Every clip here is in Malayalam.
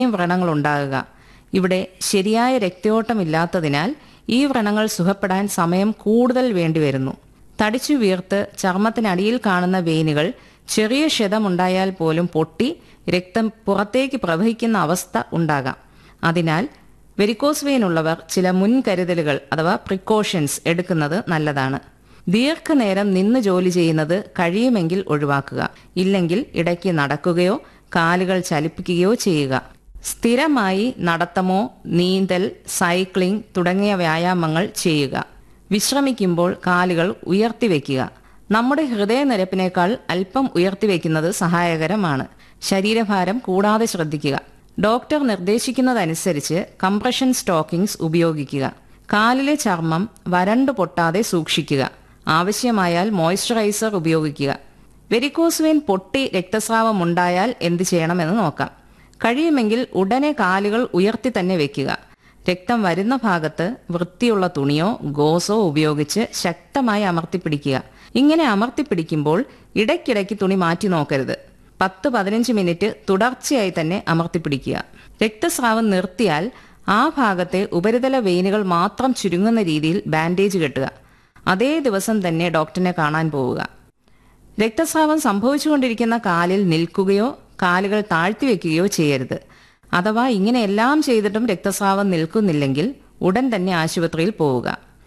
വ്രണങ്ങൾ ഉണ്ടാകുക ഇവിടെ ശരിയായ രക്തയോട്ടമില്ലാത്തതിനാൽ ഈ വ്രണങ്ങൾ സുഖപ്പെടാൻ സമയം കൂടുതൽ വേണ്ടിവരുന്നു തടിച്ചു വീർത്ത് ചർമ്മത്തിനടിയിൽ കാണുന്ന വെയിനുകൾ ചെറിയ ക്ഷതമുണ്ടായാൽ പോലും പൊട്ടി രക്തം പുറത്തേക്ക് പ്രവഹിക്കുന്ന അവസ്ഥ ഉണ്ടാകാം അതിനാൽ വെരിക്കോസ് വെയിൻ ഉള്ളവർ ചില മുൻകരുതലുകൾ അഥവാ പ്രിക്കോഷൻസ് എടുക്കുന്നത് നല്ലതാണ് ദീർഘനേരം നിന്ന് ജോലി ചെയ്യുന്നത് കഴിയുമെങ്കിൽ ഒഴിവാക്കുക ഇല്ലെങ്കിൽ ഇടയ്ക്ക് നടക്കുകയോ കാലുകൾ ചലിപ്പിക്കുകയോ ചെയ്യുക സ്ഥിരമായി നടത്തമോ നീന്തൽ സൈക്ലിംഗ് തുടങ്ങിയ വ്യായാമങ്ങൾ ചെയ്യുക വിശ്രമിക്കുമ്പോൾ കാലുകൾ ഉയർത്തിവെക്കുക നമ്മുടെ ഹൃദയനിരപ്പിനേക്കാൾ അല്പം ഉയർത്തിവെക്കുന്നത് സഹായകരമാണ് ശരീരഭാരം കൂടാതെ ശ്രദ്ധിക്കുക ഡോക്ടർ നിർദ്ദേശിക്കുന്നതനുസരിച്ച് കംപ്രഷൻ സ്റ്റോക്കിംഗ്സ് ഉപയോഗിക്കുക കാലിലെ ചർമ്മം വരണ്ടു പൊട്ടാതെ സൂക്ഷിക്കുക ആവശ്യമായാൽ മോയ്സ്ചറൈസർ ഉപയോഗിക്കുക വെരിക്കോസ് വെയിൻ പൊട്ടി രക്തസ്രാവം ഉണ്ടായാൽ എന്ത് ചെയ്യണമെന്ന് നോക്കാം കഴിയുമെങ്കിൽ ഉടനെ കാലുകൾ ഉയർത്തി തന്നെ വെക്കുക രക്തം വരുന്ന ഭാഗത്ത് വൃത്തിയുള്ള തുണിയോ ഗോസോ ഉപയോഗിച്ച് ശക്തമായി അമർത്തിപ്പിടിക്കുക ഇങ്ങനെ അമർത്തിപ്പിടിക്കുമ്പോൾ ഇടയ്ക്കിടയ്ക്ക് തുണി മാറ്റി നോക്കരുത് പത്ത് പതിനഞ്ച് മിനിറ്റ് തുടർച്ചയായി തന്നെ അമർത്തിപ്പിടിക്കുക രക്തസ്രാവം നിർത്തിയാൽ ആ ഭാഗത്തെ ഉപരിതല വെയിനുകൾ മാത്രം ചുരുങ്ങുന്ന രീതിയിൽ ബാൻഡേജ് കെട്ടുക അതേ ദിവസം തന്നെ ഡോക്ടറിനെ കാണാൻ പോവുക രക്തസ്രാവം സംഭവിച്ചുകൊണ്ടിരിക്കുന്ന കാലിൽ നിൽക്കുകയോ കാലുകൾ താഴ്ത്തിവെക്കുകയോ ചെയ്യരുത് അഥവാ ഇങ്ങനെ എല്ലാം ചെയ്തിട്ടും രക്തസ്രാവം നിൽക്കുന്നില്ലെങ്കിൽ ഉടൻ തന്നെ ആശുപത്രിയിൽ പോവുക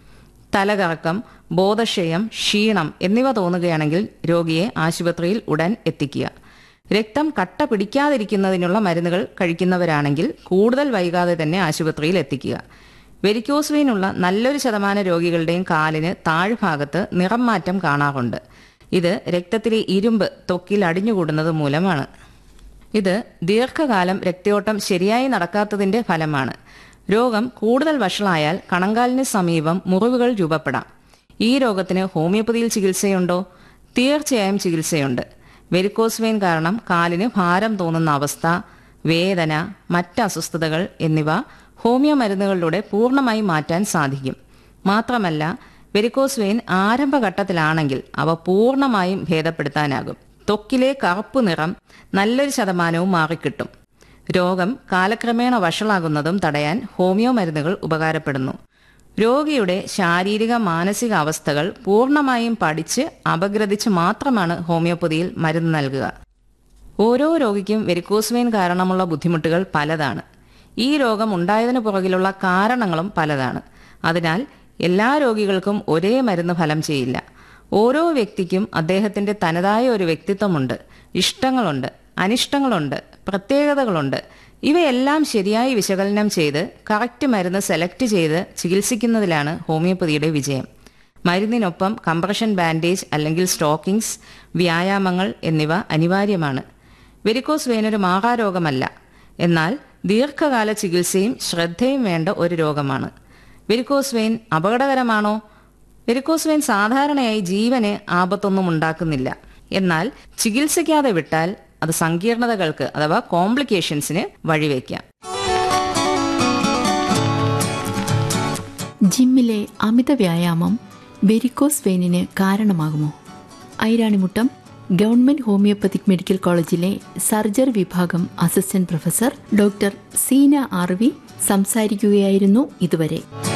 തലകറക്കം ബോധക്ഷയം ക്ഷീണം എന്നിവ തോന്നുകയാണെങ്കിൽ രോഗിയെ ആശുപത്രിയിൽ ഉടൻ എത്തിക്കുക രക്തം കട്ട പിടിക്കാതിരിക്കുന്നതിനുള്ള മരുന്നുകൾ കഴിക്കുന്നവരാണെങ്കിൽ കൂടുതൽ വൈകാതെ തന്നെ ആശുപത്രിയിൽ എത്തിക്കുക വെരിക്കോസ് വെയിനുള്ള നല്ലൊരു ശതമാനം രോഗികളുടെയും കാലിന് താഴ്ഭാഗത്ത് നിറം മാറ്റം കാണാറുണ്ട് ഇത് രക്തത്തിലെ ഇരുമ്പ് ത്വക്കിൽ അടിഞ്ഞുകൂടുന്നത് മൂലമാണ് ഇത് ദീർഘകാലം രക്തയോട്ടം ശരിയായി നടക്കാത്തതിന്റെ ഫലമാണ് രോഗം കൂടുതൽ വഷളായാൽ കണങ്കാലിന് സമീപം മുറിവുകൾ രൂപപ്പെടാം ഈ രോഗത്തിന് ഹോമിയോപ്പതിയിൽ ചികിത്സയുണ്ടോ തീർച്ചയായും ചികിത്സയുണ്ട് വെരിക്കോസ് വെയിൻ കാരണം കാലിന് ഭാരം തോന്നുന്ന അവസ്ഥ വേദന മറ്റ് അസ്വസ്ഥതകൾ എന്നിവ ഹോമിയോ മരുന്നുകളിലൂടെ പൂർണ്ണമായി മാറ്റാൻ സാധിക്കും മാത്രമല്ല വെരിക്കോസ് വെയിൻ ആരംഭഘട്ടത്തിലാണെങ്കിൽ അവ പൂർണ്ണമായും ഭേദപ്പെടുത്താനാകും ത്വക്കിലെ കറുപ്പ് നിറം നല്ലൊരു ശതമാനവും മാറിക്കിട്ടും രോഗം കാലക്രമേണ വഷളാകുന്നതും തടയാൻ ഹോമിയോ മരുന്നുകൾ ഉപകാരപ്പെടുന്നു രോഗിയുടെ ശാരീരിക മാനസിക അവസ്ഥകൾ പൂർണ്ണമായും പഠിച്ച് അപഗ്രഥിച്ച് മാത്രമാണ് ഹോമിയോപ്പതിയിൽ മരുന്ന് നൽകുക ഓരോ രോഗിക്കും വെരിക്കോസ് വെയിൻ കാരണമുള്ള ബുദ്ധിമുട്ടുകൾ പലതാണ് ഈ രോഗം ഉണ്ടായതിനു പുറകിലുള്ള കാരണങ്ങളും പലതാണ് അതിനാൽ എല്ലാ രോഗികൾക്കും ഒരേ മരുന്ന് ഫലം ചെയ്യില്ല ഓരോ വ്യക്തിക്കും അദ്ദേഹത്തിന്റെ തനതായ ഒരു വ്യക്തിത്വമുണ്ട് ഇഷ്ടങ്ങളുണ്ട് അനിഷ്ടങ്ങളുണ്ട് പ്രത്യേകതകളുണ്ട് ഇവയെല്ലാം ശരിയായി വിശകലനം ചെയ്ത് കറക്റ്റ് മരുന്ന് സെലക്ട് ചെയ്ത് ചികിത്സിക്കുന്നതിലാണ് ഹോമിയോപ്പതിയുടെ വിജയം മരുന്നിനൊപ്പം കംപ്രഷൻ ബാൻഡേജ് അല്ലെങ്കിൽ സ്റ്റോക്കിംഗ്സ് വ്യായാമങ്ങൾ എന്നിവ അനിവാര്യമാണ് വെരിക്കോസ് വെയിൻ ഒരു മാഹാരോഗമല്ല എന്നാൽ ദീർഘകാല ചികിത്സയും ശ്രദ്ധയും വേണ്ട ഒരു രോഗമാണ് വെരിക്കോസ് വെയിൻ അപകടകരമാണോ വെരിക്കോസ് വെയിൻ സാധാരണയായി ജീവന് ആപത്തൊന്നും ഉണ്ടാക്കുന്നില്ല എന്നാൽ ചികിത്സിക്കാതെ വിട്ടാൽ അത് സങ്കീർണതകൾക്ക് അഥവാ കോംപ്ലിക്കേഷൻസിന് വഴിവെക്കാം ജിമ്മിലെ അമിത വ്യായാമം വെരിക്കോസ് വെയിനിന് കാരണമാകുമോ ഐരാണിമുട്ടം ഗവൺമെന്റ് ഹോമിയോപ്പതിക് മെഡിക്കൽ കോളേജിലെ സർജറി വിഭാഗം assistant professor doctor Seena R സംസാരിക്കുകയായിരുന്നു ഇതുവരെ